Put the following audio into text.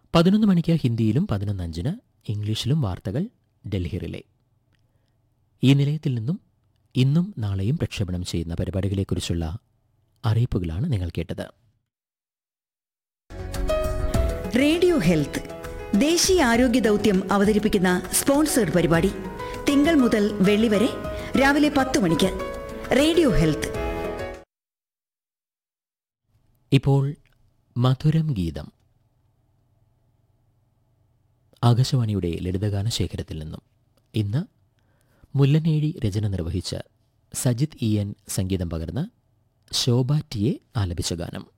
പതിനൊന്ന് മണിക്ക് ഹിന്ദിയിലും പതിനൊന്ന് അഞ്ചിന് ഇംഗ്ലീഷിലും വാർത്തകൾ ഡൽഹി റിലേ ഈ നിലയത്തിൽ നിന്നും ഇന്നും നാളെയും പ്രക്ഷേപണം ചെയ്യുന്ന പരിപാടികളെക്കുറിച്ചുള്ള അറിയിപ്പുകളാണ് നിങ്ങൾ കേട്ടത് റേഡിയോ ഹെൽത്ത് ദേശീയ ആരോഗ്യ ദൗത്യം അവതരിപ്പിക്കുന്ന സ്പോൺസേഡ് പരിപാടി തിങ്കൾ മുതൽ വെള്ളി വരെ രാവിലെ പത്ത് മണിക്ക് റേഡിയോ ഹെൽത്ത് ഇപ്പോൾ മധുരം ഗീതം ആകാശവാണിയുടെ ലളിതഗാന ശേഖരത്തിൽ നിന്നും ഇന്ന് മുല്ലനേഴി രചന നിർവഹിച്ച സജിത് ഇ എൻ സംഗീതം പകർന്ന് ശോഭ ടി എ ആലപിച്ച ഗാനം